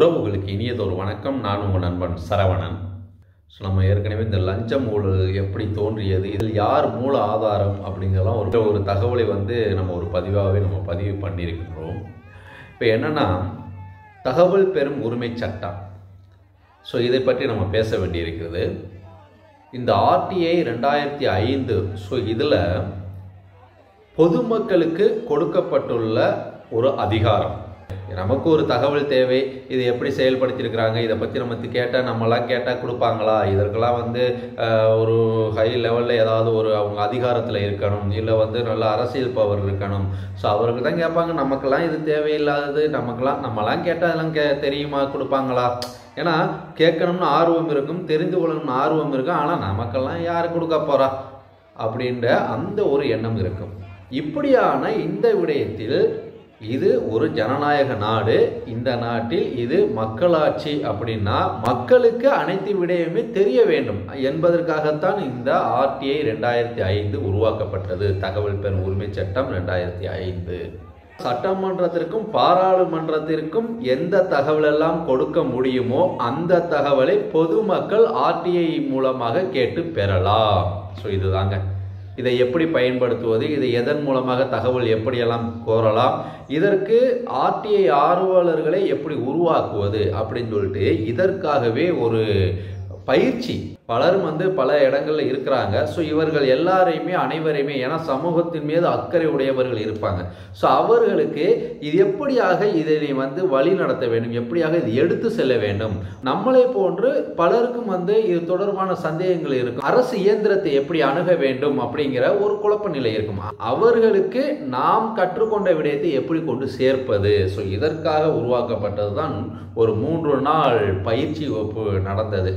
உறவுகளுக்கு இனியதொரு வணக்கம் நான் உங்கள் நண்பன் சரவணன் ஸோ நம்ம ஏற்கனவே இந்த லஞ்சம் ஊழல் எப்படி தோன்றியது இதில் யார் மூல ஆதாரம் அப்படிங்கிறலாம் ஒரு ஒரு தகவலை வந்து நம்ம ஒரு பதிவாகவே நம்ம பதிவு பண்ணியிருக்கின்றோம் இப்போ என்னென்னா தகவல் பெறும் உரிமை சட்டம் ஸோ இதை பற்றி நம்ம பேச வேண்டியிருக்கிறது இந்த ஆர்டிஐ ரெண்டாயிரத்தி ஐந்து ஸோ இதில் பொதுமக்களுக்கு கொடுக்கப்பட்டுள்ள ஒரு அதிகாரம் நமக்கு ஒரு தகவல் தேவை இது எப்படி செயல்படுத்தியிருக்கிறாங்க இதை பற்றி நம்ம கேட்டால் நம்மலாம் கேட்டால் கொடுப்பாங்களா இதற்கெல்லாம் வந்து அஹ், ஒரு ஹை லெவலில் ஏதாவது ஒரு அவங்க அதிகாரத்தில் இருக்கணும் இல்லை வந்து நல்ல அரசியல் பவர் இருக்கணும் ஸோ அவர்கள் தான் கேட்பாங்க நமக்கெல்லாம் இது தேவையில்லாதது நமக்கெல்லாம் நம்மலாம் கேட்டால் அதெல்லாம் கே தெரியுமா கொடுப்பாங்களா ஏன்னா கேட்கணும்னு ஆர்வம் இருக்கும் தெரிந்து கொள்ளணும்னு ஆர்வம் இருக்கும் ஆனால் நமக்கெல்லாம் யார் கொடுக்க போகிறா அப்படின்ற அந்த ஒரு எண்ணம் இருக்கும் இப்படியான இந்த விடயத்தில் இது ஒரு ஜனநாயக நாடு இந்த நாட்டில் இது மக்களாட்சி அப்படின்னா மக்களுக்கு அனைத்து விடயமே தெரிய வேண்டும் என்பதற்காகத்தான் இந்த ஆர்டிஐ ரெண்டாயிரத்தி ஐந்து உருவாக்கப்பட்டது தகவல் பெறும் உரிமை சட்டம் ரெண்டாயிரத்தி ஐந்து சட்டமன்றத்திற்கும் பாராளுமன்றத்திற்கும் எந்த தகவலெல்லாம் கொடுக்க முடியுமோ அந்த தகவலை பொதுமக்கள் ஆர்டிஐ மூலமாக கேட்டு பெறலாம் ஸோ இதுதாங்க இதை எப்படி பயன்படுத்துவது இதை எதன் மூலமாக தகவல் எப்படியெல்லாம் கோரலாம் இதற்கு ஆர்டிஐ ஆர்வலர்களை எப்படி உருவாக்குவது அப்படின்னு சொல்லிட்டு இதற்காகவே ஒரு பயிற்சி பலரும் வந்து பல இடங்கள்ல இருக்கிறாங்க ஸோ இவர்கள் எல்லாரையுமே அனைவரையுமே ஏன்னா சமூகத்தின் மீது அக்கறை உடையவர்கள் இருப்பாங்க ஸோ அவர்களுக்கு இது எப்படியாக இதை வந்து வழி நடத்த வேண்டும் எப்படியாக இது எடுத்து செல்ல வேண்டும் நம்மளை போன்று பலருக்கும் வந்து இது தொடர்பான சந்தேகங்கள் இருக்கும் அரசு இயந்திரத்தை எப்படி அணுக வேண்டும் அப்படிங்கிற ஒரு குழப்ப நிலை இருக்கும் அவர்களுக்கு நாம் கற்றுக்கொண்ட விடயத்தை எப்படி கொண்டு சேர்ப்பது ஸோ இதற்காக உருவாக்கப்பட்டது தான் ஒரு மூன்று நாள் பயிற்சி வகுப்பு நடந்தது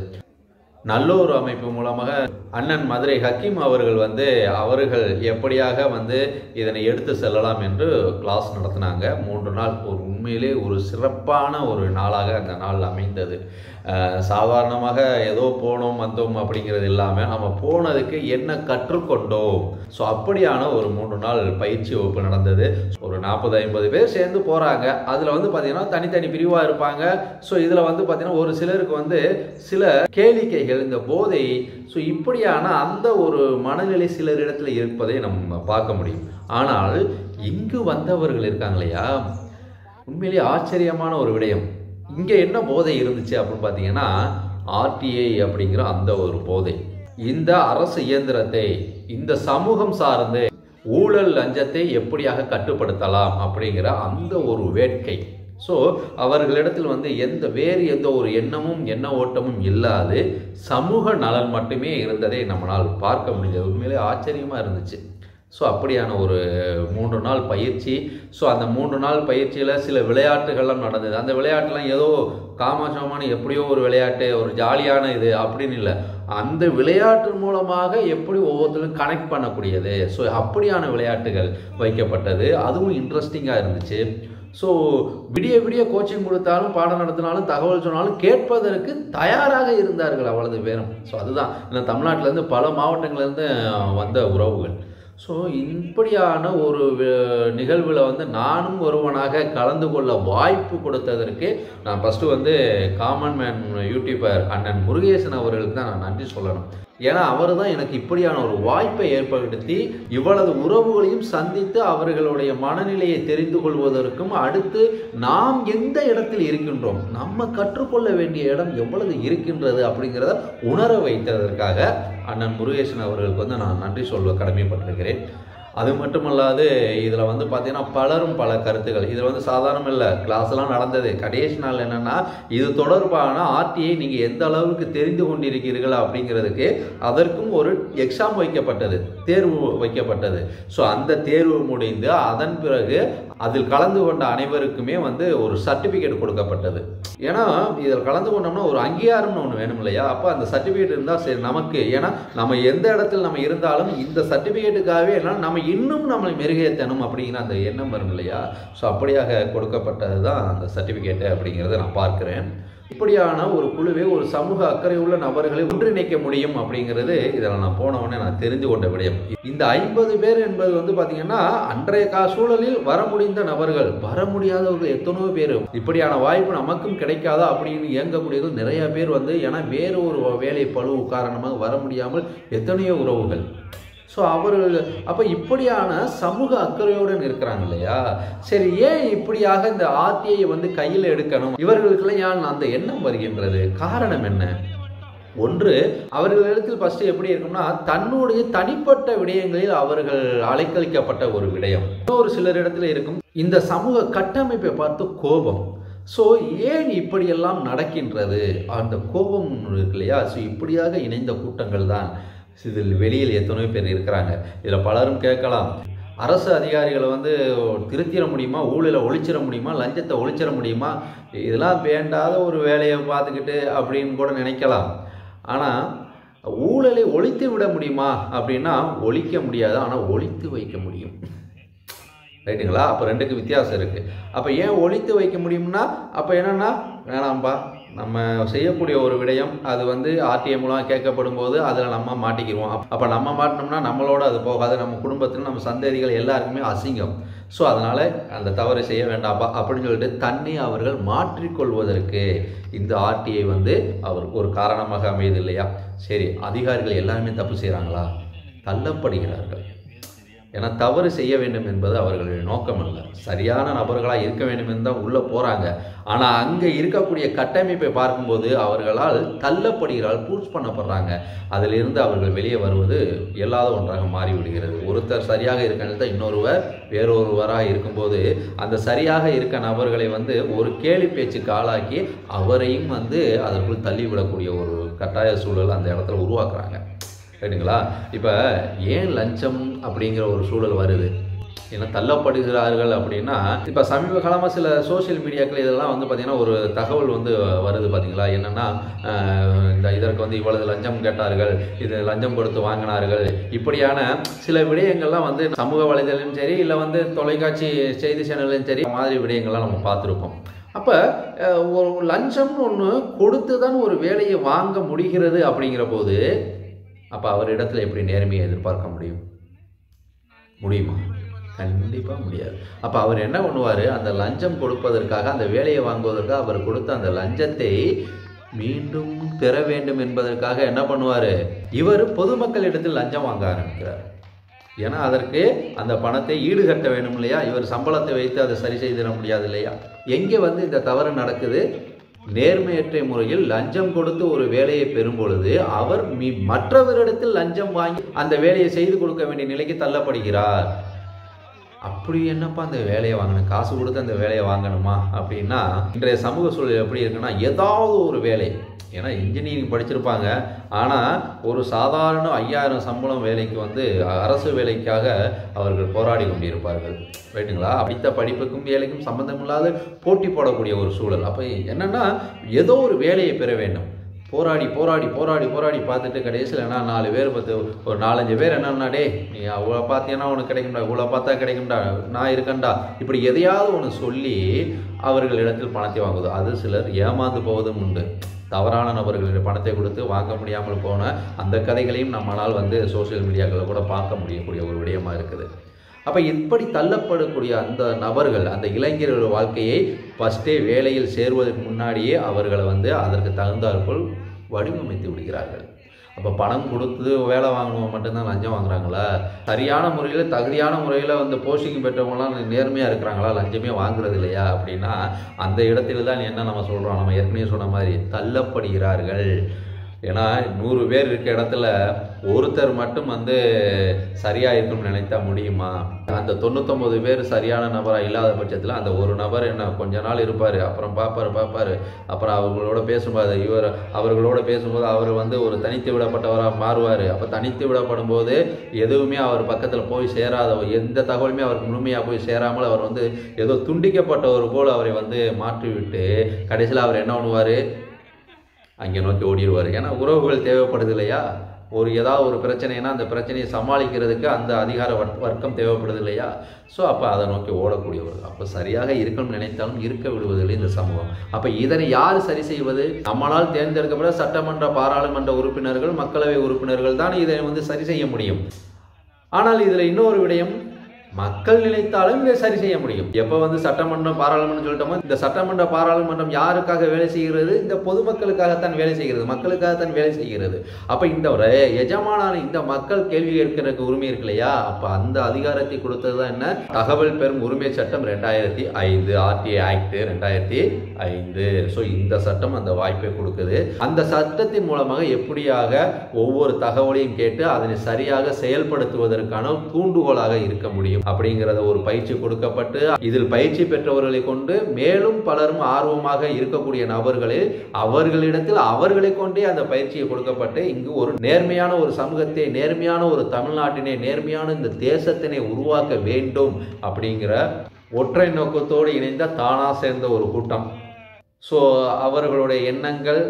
நல்லோர் அமைப்பு மூலமாக அண்ணன் மதுரை ஹக்கீம் அவர்கள் வந்து அவர்கள் எப்படியாக வந்து இதனை எடுத்து செல்லலாம் என்று கிளாஸ் நடத்தினாங்க மூன்று நாள் ஒரு உண்மையிலே ஒரு சிறப்பான ஒரு நாளாக அந்த நாள் அமைந்தது அஹ் சாதாரணமாக ஏதோ போனோம் வந்தோம் அப்படிங்கிறது இல்லாமல் நம்ம போனதுக்கு என்ன கற்றுக்கொண்டோம் ஸோ அப்படியான ஒரு மூன்று நாள் பயிற்சி வகுப்பு நடந்தது ஒரு நாற்பது ஐம்பது பேர் சேர்ந்து போகிறாங்க அதில் வந்து பார்த்தீங்கன்னா தனித்தனி பிரிவாக இருப்பாங்க ஸோ இதில் வந்து பார்த்தீங்கன்னா ஒரு சிலருக்கு வந்து சில கேளிக்கைகள் இந்த போதை ஸோ இப்படியான அந்த ஒரு மனநிலை சிலரிடத்தில் இருப்பதை நம்ம பார்க்க முடியும் ஆனால் இங்கு வந்தவர்கள் இருக்காங்க இல்லையா உண்மையிலேயே ஆச்சரியமான ஒரு விடயம் இங்கே என்ன போதை இருந்துச்சு அப்படின்னு பார்த்தீங்கன்னா ஆர்டிஐ அப்படிங்கிற அந்த ஒரு போதை இந்த அரசு இயந்திரத்தை இந்த சமூகம் சார்ந்து ஊழல் லஞ்சத்தை எப்படியாக கட்டுப்படுத்தலாம் அப்படிங்கிற அந்த ஒரு வேட்கை ஸோ அவர்களிடத்தில் வந்து எந்த வேறு எந்த ஒரு எண்ணமும் எண்ண ஓட்டமும் இல்லாது சமூக நலன் மட்டுமே இருந்ததை நம்மளால் பார்க்க முடிஞ்சது உண்மையிலே ஆச்சரியமாக இருந்துச்சு ஸோ அப்படியான ஒரு மூன்று நாள் பயிற்சி ஸோ அந்த மூன்று நாள் பயிற்சியில் சில விளையாட்டுகள்லாம் நடந்தது அந்த விளையாட்டுலாம் ஏதோ காமாசமான எப்படியோ ஒரு விளையாட்டு ஒரு ஜாலியான இது அப்படின்னு இல்லை அந்த விளையாட்டு மூலமாக எப்படி ஒவ்வொருத்தரும் கனெக்ட் பண்ணக்கூடியது ஸோ அப்படியான விளையாட்டுகள் வைக்கப்பட்டது அதுவும் இன்ட்ரெஸ்டிங்காக இருந்துச்சு ஸோ விடிய விடிய கோச்சிங் கொடுத்தாலும் பாடம் நடத்தினாலும் தகவல் சொன்னாலும் கேட்பதற்கு தயாராக இருந்தார்கள் அவ்வளவு பேரும் ஸோ அதுதான் இந்த தமிழ்நாட்டிலேருந்து பல மாவட்டங்கள்லேருந்து வந்த உறவுகள் ஸோ இப்படியான ஒரு நிகழ்வில் வந்து நானும் ஒருவனாக கலந்து கொள்ள வாய்ப்பு கொடுத்ததற்கு நான் ஃபஸ்ட்டு வந்து காமன் மேன் யூடியூபர் அண்ணன் முருகேசன் அவர்களுக்கு தான் நான் நன்றி சொல்லணும் ஏன்னா அவர் தான் எனக்கு இப்படியான ஒரு வாய்ப்பை ஏற்படுத்தி இவ்வளவு உறவுகளையும் சந்தித்து அவர்களுடைய மனநிலையை தெரிந்து கொள்வதற்கும் அடுத்து நாம் எந்த இடத்தில் இருக்கின்றோம் நம்ம கற்றுக்கொள்ள வேண்டிய இடம் எவ்வளவு இருக்கின்றது அப்படிங்கிறத உணர வைத்ததற்காக அண்ணன் முருகேசன் அவர்களுக்கு வந்து நான் நன்றி சொல்ல கடமைப்பட்டிருக்கிறேன் அது மட்டுமல்லாது இதில் வந்து பார்த்தீங்கன்னா பலரும் பல கருத்துக்கள் இதில் வந்து சாதாரணம் இல்லை கிளாஸ்லாம் நடந்தது கடைசி நாள் என்னென்னா இது தொடர்பான ஆர்டிஐ நீங்கள் எந்த அளவுக்கு தெரிந்து கொண்டிருக்கிறீர்கள் அப்படிங்கிறதுக்கு அதற்கும் ஒரு எக்ஸாம் வைக்கப்பட்டது தேர்வு வைக்கப்பட்டது ஸோ அந்த தேர்வு முடிந்து அதன் பிறகு அதில் கலந்து கொண்ட அனைவருக்குமே வந்து ஒரு சர்டிஃபிகேட் கொடுக்கப்பட்டது ஏன்னா இதில் கலந்து கொண்டோம்னா ஒரு அங்கீகாரம்னு ஒன்று வேணும் இல்லையா அப்போ அந்த சர்டிஃபிகேட் இருந்தால் சரி நமக்கு ஏன்னா நம்ம எந்த இடத்துல நம்ம இருந்தாலும் இந்த சர்டிஃபிகேட்டுக்காகவே என்னால் நம்ம இன்னும் நம்மளை மெருகேற்றணும் அப்படிங்கிற அந்த எண்ணம் வரும் இல்லையா ஸோ அப்படியாக கொடுக்கப்பட்டது தான் அந்த சர்டிஃபிகேட்டு அப்படிங்கிறத நான் பார்க்குறேன் இப்படியான ஒரு குழுவை ஒரு சமூக அக்கறை உள்ள நபர்களை ஒன்றிணைக்க முடியும் அப்படிங்கிறது இதில் நான் போன உடனே நான் தெரிந்து கொண்ட விடயம் இந்த ஐம்பது பேர் என்பது வந்து பார்த்தீங்கன்னா அன்றைய கா சூழலில் வர முடிந்த நபர்கள் வர முடியாதவர்கள் எத்தனையோ பேர் இப்படியான வாய்ப்பு நமக்கும் கிடைக்காதா அப்படின்னு இயங்கக்கூடியவர்கள் நிறைய பேர் வந்து ஏன்னா வேறு ஒரு வேலை பழுவு காரணமாக வர முடியாமல் எத்தனையோ உறவுகள் ஸோ அவர்கள் அப்போ இப்படியான சமூக அக்கறையுடன் இருக்கிறாங்க இல்லையா சரி ஏன் இப்படியாக இந்த ஆர்டிஐ வந்து கையில் எடுக்கணும் இவர்களுக்கெல்லாம் ஏன் அந்த எண்ணம் வருகின்றது காரணம் என்ன ஒன்று அவர்களிடத்தில் ஃபர்ஸ்ட் எப்படி இருக்கும்னா தன்னுடைய தனிப்பட்ட விடயங்களில் அவர்கள் அலைக்கழிக்கப்பட்ட ஒரு விடயம் இன்னொரு சிலரிடத்தில் இருக்கும் இந்த சமூக கட்டமைப்பை பார்த்து கோபம் ஸோ ஏன் இப்படியெல்லாம் நடக்கின்றது அந்த கோபம் இருக்கு இல்லையா ஸோ இப்படியாக இணைந்த கூட்டங்கள் தான் இதில் வெளியில் எத்தனையோ பேர் இருக்கிறாங்க இதில் பலரும் கேட்கலாம் அரசு அதிகாரிகளை வந்து திருத்திட முடியுமா ஊழலை ஒழிச்சிட முடியுமா லஞ்சத்தை ஒழிச்சிட முடியுமா இதெல்லாம் வேண்டாத ஒரு வேலையை பார்த்துக்கிட்டு அப்படின்னு கூட நினைக்கலாம் ஆனால் ஊழலை ஒழித்து விட முடியுமா அப்படின்னா ஒழிக்க முடியாது ஆனால் ஒழித்து வைக்க முடியும் ரைட்டுங்களா அப்போ ரெண்டுக்கு வித்தியாசம் இருக்குது அப்போ ஏன் ஒழித்து வைக்க முடியும்னா அப்போ என்னென்னா வேணாம்பா நம்ம செய்யக்கூடிய ஒரு விடயம் அது வந்து ஆர்டிஎம் மூலம் கேட்கப்படும் போது அதில் நம்ம மாட்டிக்கிடுவோம் அப்போ நம்ம மாட்டினோம்னா நம்மளோட அது போகாது நம்ம குடும்பத்தில் நம்ம சந்ததிகள் எல்லாருக்குமே அசிங்கம் ஸோ அதனால் அந்த தவறு செய்ய வேண்டாம்பா அப்படின்னு சொல்லிட்டு தன்னை அவர்கள் மாற்றிக்கொள்வதற்கு இந்த ஆர்டிஐ வந்து அவருக்கு ஒரு காரணமாக அமையுது இல்லையா சரி அதிகாரிகள் எல்லாருமே தப்பு செய்கிறாங்களா தள்ளப்படுகிறார்கள் ஏன்னா தவறு செய்ய வேண்டும் என்பது அவர்களுடைய நோக்கம் அல்ல சரியான நபர்களாக இருக்க வேண்டும் என்று தான் உள்ளே போகிறாங்க ஆனால் அங்கே இருக்கக்கூடிய கட்டமைப்பை பார்க்கும்போது அவர்களால் தள்ளப்படுகிறார்கள் பூச் பண்ணப்படுறாங்க அதிலிருந்து அவர்கள் வெளியே வருவது இயலாத ஒன்றாக மாறிவிடுகிறது ஒருத்தர் சரியாக இருக்க இன்னொருவர் வேறொருவராக இருக்கும்போது அந்த சரியாக இருக்க நபர்களை வந்து ஒரு கேலி பேச்சுக்கு ஆளாக்கி அவரையும் வந்து அதற்குள் தள்ளிவிடக்கூடிய ஒரு கட்டாய சூழல் அந்த இடத்துல உருவாக்குறாங்க ரைட்டுங்களா இப்போ ஏன் லஞ்சம் அப்படிங்கிற ஒரு சூழல் வருது ஏன்னா தள்ளப்படுகிறார்கள் அப்படின்னா இப்போ சமீப காலமாக சில சோஷியல் மீடியாக்கள் இதெல்லாம் வந்து பார்த்திங்கன்னா ஒரு தகவல் வந்து வருது பார்த்தீங்களா என்னென்னா இந்த இதற்கு வந்து இவ்வளவு லஞ்சம் கேட்டார்கள் இது லஞ்சம் கொடுத்து வாங்கினார்கள் இப்படியான சில விடயங்கள்லாம் வந்து சமூக வலைதளம் சரி இல்லை வந்து தொலைக்காட்சி செய்தி சேனல்லையும் சரி மாதிரி விடயங்கள்லாம் நம்ம பார்த்துருப்போம் அப்போ ஒரு லஞ்சம்னு ஒன்று கொடுத்து தான் ஒரு வேலையை வாங்க முடிகிறது அப்படிங்கிற போது அப்போ அவர் இடத்துல எப்படி நேர்மையை எதிர்பார்க்க முடியும் முடியுமா கண்டிப்பாக முடியாது அப்போ அவர் என்ன பண்ணுவார் அந்த லஞ்சம் கொடுப்பதற்காக அந்த வேலையை வாங்குவதற்காக அவர் கொடுத்த அந்த லஞ்சத்தை மீண்டும் பெற வேண்டும் என்பதற்காக என்ன பண்ணுவார் இவர் பொதுமக்களிடத்தில் லஞ்சம் வாங்க ஆரம்பிக்கிறார் ஏன்னா அதற்கு அந்த பணத்தை ஈடுகட்ட வேணும் இல்லையா இவர் சம்பளத்தை வைத்து அதை சரி செய்திட முடியாது இல்லையா எங்கே வந்து இந்த தவறு நடக்குது நேர்மையற்ற முறையில் லஞ்சம் கொடுத்து ஒரு வேலையை பெறும் பொழுது அவர் மி மற்றவரிடத்தில் லஞ்சம் வாங்கி அந்த வேலையை செய்து கொடுக்க வேண்டிய நிலைக்கு தள்ளப்படுகிறார் அப்படி என்னப்பா அந்த வேலையை வாங்கணும் காசு கொடுத்து அந்த வேலையை வாங்கணுமா அப்படின்னா இன்றைய சமூக சூழல் எப்படி இருக்குன்னா ஏதாவது ஒரு வேலை ஏன்னா இன்ஜினியரிங் படிச்சிருப்பாங்க ஆனால் ஒரு சாதாரண ஐயாயிரம் சம்பளம் வேலைக்கு வந்து அரசு வேலைக்காக அவர்கள் போராடி கொண்டிருப்பார்கள் ரைட்டுங்களா படித்த படிப்புக்கும் வேலைக்கும் சம்மந்தமில்லாத போட்டி போடக்கூடிய ஒரு சூழல் அப்போ என்னென்னா ஏதோ ஒரு வேலையை பெற வேண்டும் போராடி போராடி போராடி போராடி பார்த்துட்டு கடைசியில் என்ன நாலு பேர் பத்து ஒரு நாலஞ்சு பேர் என்னன்னா டே நீ அவ்வளோ பார்த்தீங்கன்னா உனக்கு கிடைக்கும்டா இவ்வளோ பார்த்தா கிடைக்கும்டா நான் இருக்கேன்டா இப்படி எதையாவது ஒன்று சொல்லி அவர்களிடத்தில் பணத்தை வாங்குவது அது சிலர் ஏமாந்து போவதும் உண்டு தவறான நபர்களுடைய பணத்தை கொடுத்து வாங்க முடியாமல் போன அந்த கதைகளையும் நம்மளால் வந்து சோசியல் மீடியாக்களில் கூட பார்க்க முடியக்கூடிய ஒரு விடயமா இருக்குது அப்போ இப்படி தள்ளப்படக்கூடிய அந்த நபர்கள் அந்த இளைஞர்கள் வாழ்க்கையை ஃபஸ்ட்டே வேலையில் சேருவதற்கு முன்னாடியே அவர்களை வந்து அதற்கு தகுந்தாற்போல் வடிவமைத்து விடுகிறார்கள் அப்போ பணம் கொடுத்து வேலை வாங்கணும் மட்டும்தான் லஞ்சம் வாங்குறாங்களா சரியான முறையில் தகுதியான முறையில் வந்து போஸ்டிங் பெற்றவங்களாம் நேர்மையாக இருக்கிறாங்களா லஞ்சமே வாங்குறது இல்லையா அப்படின்னா அந்த இடத்துல தான் என்ன நம்ம சொல்கிறோம் நம்ம ஏற்கனவே சொன்ன மாதிரி தள்ளப்படுகிறார்கள் ஏன்னா நூறு பேர் இருக்க இடத்துல ஒருத்தர் மட்டும் வந்து சரியாக இருக்கணும்னு நினைத்தா முடியுமா அந்த தொண்ணூத்தொம்பது பேர் சரியான நபராக இல்லாத பட்சத்தில் அந்த ஒரு நபர் என்ன கொஞ்ச நாள் இருப்பார் அப்புறம் பார்ப்பார் பார்ப்பார் அப்புறம் அவங்களோட பேசும்போது இவர் அவர்களோட பேசும்போது அவர் வந்து ஒரு தனித்து விடப்பட்டவராக மாறுவார் அப்போ தனித்து விடப்படும் போது எதுவுமே அவர் பக்கத்தில் போய் சேராத எந்த தகவலுமே அவருக்கு முழுமையாக போய் சேராமல் அவர் வந்து ஏதோ துண்டிக்கப்பட்டவர் போல் அவரை வந்து மாற்றிவிட்டு கடைசியில் அவர் என்ன பண்ணுவார் அங்கே நோக்கி ஓடிடுவார் ஏன்னா உறவுகள் தேவைப்படுது இல்லையா ஒரு ஏதாவது ஒரு பிரச்சனைனா அந்த பிரச்சனையை சமாளிக்கிறதுக்கு அந்த அதிகார வர்- வர்க்கம் தேவைப்படுது இல்லையா ஸோ அப்போ அதை நோக்கி ஓடக்கூடியவர்கள் அப்போ சரியாக இருக்கணும்னு நினைத்தாலும் இருக்க விடுவதில்லை இந்த சமூகம் அப்போ இதனை யார் சரி செய்வது நம்மளால் தேர்ந்தெடுக்கப்பட்ட சட்டமன்ற பாராளுமன்ற உறுப்பினர்கள் மக்களவை உறுப்பினர்கள் தான் இதை வந்து சரி செய்ய முடியும் ஆனால் இதில் இன்னொரு விடயம் மக்கள் நினைத்தாலும் இதை சரி செய்ய முடியும் எப்போ வந்து சட்டமன்றம் பாராளுமன்றம் சொல்லிட்டோமோ இந்த சட்டமன்ற பாராளுமன்றம் யாருக்காக வேலை செய்கிறது இந்த பொதுமக்களுக்காகத்தான் வேலை செய்கிறது மக்களுக்காகத்தான் வேலை செய்கிறது அப்போ இந்த ஒரு எஜமானான இந்த மக்கள் கேள்வி கேட்கிறதுக்கு உரிமை இருக்கு இல்லையா அப்போ அந்த அதிகாரத்தை கொடுத்தது தான் என்ன தகவல் பெறும் உரிமை சட்டம் ரெண்டாயிரத்தி ஐந்து ஆர்டிஐ ஆக்ட் ரெண்டாயிரத்தி ஐந்து ஸோ இந்த சட்டம் அந்த வாய்ப்பை கொடுக்குது அந்த சட்டத்தின் மூலமாக எப்படியாக ஒவ்வொரு தகவலையும் கேட்டு அதனை சரியாக செயல்படுத்துவதற்கான தூண்டுகோலாக இருக்க முடியும் அப்படிங்கிறத ஒரு பயிற்சி கொடுக்கப்பட்டு இதில் பயிற்சி பெற்றவர்களை கொண்டு மேலும் பலரும் ஆர்வமாக இருக்கக்கூடிய நபர்களே அவர்களிடத்தில் அவர்களை கொண்டே அந்த பயிற்சியை கொடுக்கப்பட்டு இங்கு ஒரு நேர்மையான ஒரு சமூகத்தை நேர்மையான ஒரு தமிழ்நாட்டினை நேர்மையான இந்த தேசத்தினை உருவாக்க வேண்டும் அப்படிங்கிற ஒற்றை நோக்கத்தோடு இணைந்த தானா சேர்ந்த ஒரு கூட்டம் ஸோ அவர்களுடைய எண்ணங்கள்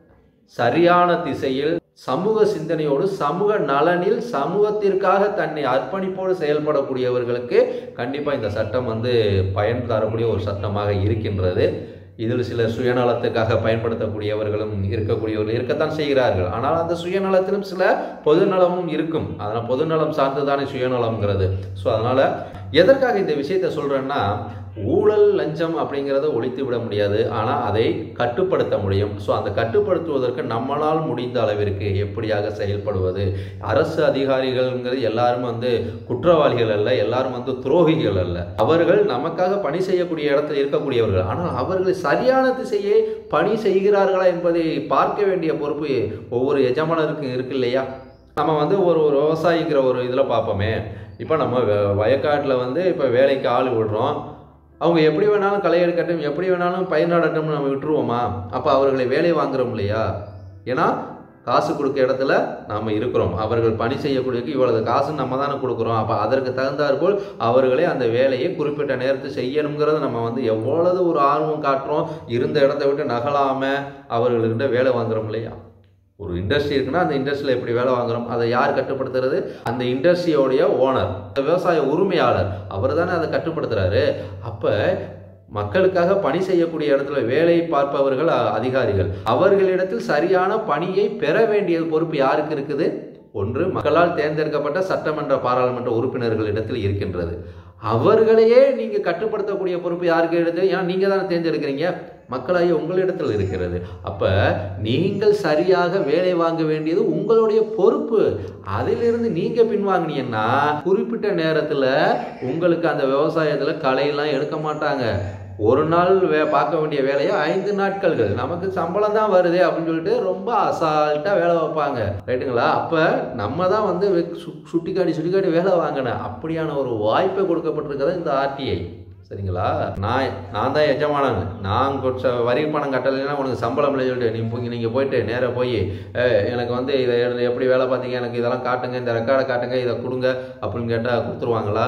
சரியான திசையில் சமூக சிந்தனையோடு சமூக நலனில் சமூகத்திற்காக தன்னை அர்ப்பணிப்போடு செயல்படக்கூடியவர்களுக்கு கண்டிப்பாக இந்த சட்டம் வந்து பயன் தரக்கூடிய ஒரு சட்டமாக இருக்கின்றது இதில் சிலர் சுயநலத்துக்காக பயன்படுத்தக்கூடியவர்களும் இருக்கக்கூடியவர்கள் இருக்கத்தான் செய்கிறார்கள் ஆனால் அந்த சுயநலத்திலும் சில பொதுநலமும் இருக்கும் அதனால் பொதுநலம் சார்ந்துதானே சுயநலம்ங்கிறது ஸோ அதனால் எதற்காக இந்த விஷயத்தை சொல்கிறேன்னா ஊழல் லஞ்சம் அப்படிங்கிறத ஒழித்து விட முடியாது ஆனால் அதை கட்டுப்படுத்த முடியும் ஸோ அந்த கட்டுப்படுத்துவதற்கு நம்மளால் முடிந்த அளவிற்கு எப்படியாக செயல்படுவது அரசு அதிகாரிகள்ங்கிறது எல்லாரும் வந்து குற்றவாளிகள் அல்ல எல்லாரும் வந்து துரோகிகள் அல்ல அவர்கள் நமக்காக பணி செய்யக்கூடிய இடத்துல இருக்கக்கூடியவர்கள் ஆனால் அவர்கள் சரியான திசையை பணி செய்கிறார்களா என்பதை பார்க்க வேண்டிய பொறுப்பு ஒவ்வொரு எஜமானருக்கும் இருக்கு இல்லையா நம்ம வந்து ஒரு ஒரு விவசாயிங்கிற ஒரு இதில் பார்ப்போமே இப்போ நம்ம வ- வயக்காட்டில் வந்து இப்போ வேலைக்கு ஆள் விடுறோம் அவங்க எப்படி வேணாலும் களை எடுக்கட்டும் எப்படி வேணாலும் பயிர் நடட்டும்னு நம்ம விட்டுருவோமா அப்போ அவர்களை வேலை வாங்குறோம் இல்லையா ஏன்னா காசு கொடுக்க இடத்துல நாம் இருக்கிறோம் அவர்கள் பணி செய்யக்கூடியதுக்கு இவ்வளவு காசு நம்ம தானே கொடுக்குறோம் அப்போ அதற்கு தகுந்தாற்போல் அவர்களே அந்த வேலையை குறிப்பிட்ட நேரத்தை செய்யணுங்கிறத நம்ம வந்து எவ்வளவு ஒரு ஆர்வம் காட்டுறோம் இருந்த இடத்த விட்டு நகலாமல் அவர்கள்கிட்ட வேலை வாங்குறோம் இல்லையா ஒரு இண்டஸ்ட்ரி இருக்குன்னா அந்த இண்டஸ்ட்ரியில் எப்படி வேலை வாங்குறோம் அதை யார் கட்டுப்படுத்துறது அந்த இண்டஸ்ட்ரியோடைய ஓனர் விவசாய உரிமையாளர் அவர் தானே அதை கட்டுப்படுத்துறாரு அப்போ மக்களுக்காக பணி செய்யக்கூடிய இடத்துல வேலை பார்ப்பவர்கள் அ- அதிகாரிகள் அவர்களிடத்தில் சரியான பணியை பெற வேண்டிய பொறுப்பு யாருக்கு இருக்குது ஒன்று மக்களால் தேர்ந்தெடுக்கப்பட்ட சட்டமன்ற பாராளுமன்ற உறுப்பினர்களிடத்தில் இருக்கின்றது அவர்களையே நீங்க கட்டுப்படுத்தக்கூடிய பொறுப்பு யாருக்கு எடுத்து ஏன்னா நீங்க தானே தேர்ந்தெடுக்கிறீங்க மக்களாகி உங்களிடத்தில் இருக்கிறது அப்ப நீங்கள் சரியாக வேலை வாங்க வேண்டியது உங்களுடைய பொறுப்பு அதிலிருந்து நீங்க பின்வாங்கினீங்கன்னா குறிப்பிட்ட நேரத்துல உங்களுக்கு அந்த விவசாயத்துல களையெல்லாம் எடுக்க மாட்டாங்க ஒரு நாள் வே பார்க்க வேண்டிய வேலையை ஐந்து நாட்கள்கள் நமக்கு சம்பளம் தான் வருதே அப்படின்னு சொல்லிட்டு ரொம்ப அசால்ட்டாக வேலை வைப்பாங்க ரைட்டுங்களா அப்போ நம்ம தான் வந்து வெ- சு- சுட்டிக்காட்டி சுட்டிக்காட்டி வேலை வாங்கினேன் அப்படியான ஒரு வாய்ப்பை கொடுக்கப்பட்டிருக்கிறது இந்த ஆர்டிஐ சரிங்களா நான் நான் தான் எஜமானன் நான் கொச்ச வரி பணம் கட்டலைன்னா உனக்கு சம்பளம் இல்லை சொல்லிட்டு நீ போய் நீங்கள் போயிட்டு நேராக போய் எனக்கு வந்து இதை எழுது- எப்படி வேலை பார்த்தீங்க எனக்கு இதெல்லாம் காட்டுங்க இந்த ரெக்கார்டை காட்டுங்க இதை கொடுங்க அப்படின்னு கேட்டால் கொடுத்துருவாங்களா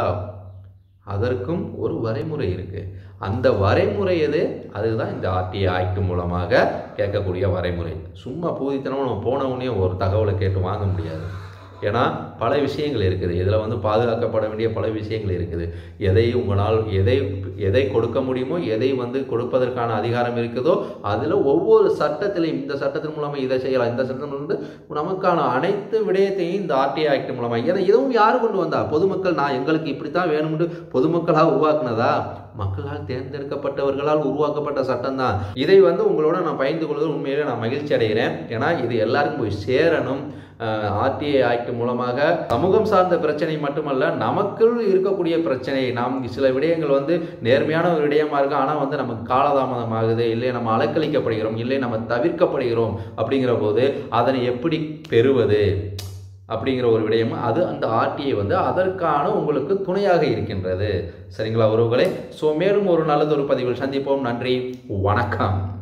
அதற்கும் ஒரு வரைமுறை இருக்கு அந்த வரைமுறை எது அதுதான் இந்த ஆர்டிஐ ஆக்ட் மூலமாக கேட்கக்கூடிய வரைமுறை சும்மா பூதித்தனமாக நம்ம போன உடனே ஒரு தகவலை கேட்டு வாங்க முடியாது ஏன்னா பல விஷயங்கள் இருக்குது இதில் வந்து பாதுகாக்கப்பட வேண்டிய பல விஷயங்கள் இருக்குது எதை உங்களால் எதை எதை கொடுக்க முடியுமோ எதை வந்து கொடுப்பதற்கான அதிகாரம் இருக்குதோ அதில் ஒவ்வொரு சட்டத்திலையும் இந்த சட்டத்தின் மூலமாக இதை செய்யலாம் இந்த சட்டம் வந்து நமக்கான அனைத்து விடயத்தையும் இந்த ஆர்டிஐ ஆக்ட் மூலமாக ஏன்னா இதுவும் யார் கொண்டு வந்தா பொதுமக்கள் நான் எங்களுக்கு இப்படித்தான் வேணும்னு பொதுமக்களாக உருவாக்குனதா மக்களால் தேர்ந்தெடுக்கப்பட்டவர்களால் உருவாக்கப்பட்ட சட்டம் தான் இதை வந்து உங்களோட நான் பகிர்ந்து கொள்வது உண்மையிலே நான் மகிழ்ச்சி அடைகிறேன் ஏன்னா இது எல்லாருக்கும் போய் சேரணும் ஆர்டிஐ ஆக்ட் மூலமாக சமூகம் சார்ந்த பிரச்சனை மட்டுமல்ல நமக்குள் இருக்கக்கூடிய பிரச்சனை நாம் சில விடயங்கள் வந்து நேர்மையான ஒரு விடயமா இருக்கு ஆனால் வந்து நமக்கு காலதாமதம் ஆகுது இல்லை நம்ம அலக்களிக்கப்படுகிறோம் இல்லை நம்ம தவிர்க்கப்படுகிறோம் அப்படிங்கிற போது அதனை எப்படி பெறுவது அப்படிங்கிற ஒரு விடயம் அது அந்த ஆர்டிஐ வந்து அதற்கான உங்களுக்கு துணையாக இருக்கின்றது சரிங்களா உறவுகளே ஸோ மேலும் ஒரு நல்லதொரு பதிவில் சந்திப்போம் நன்றி வணக்கம்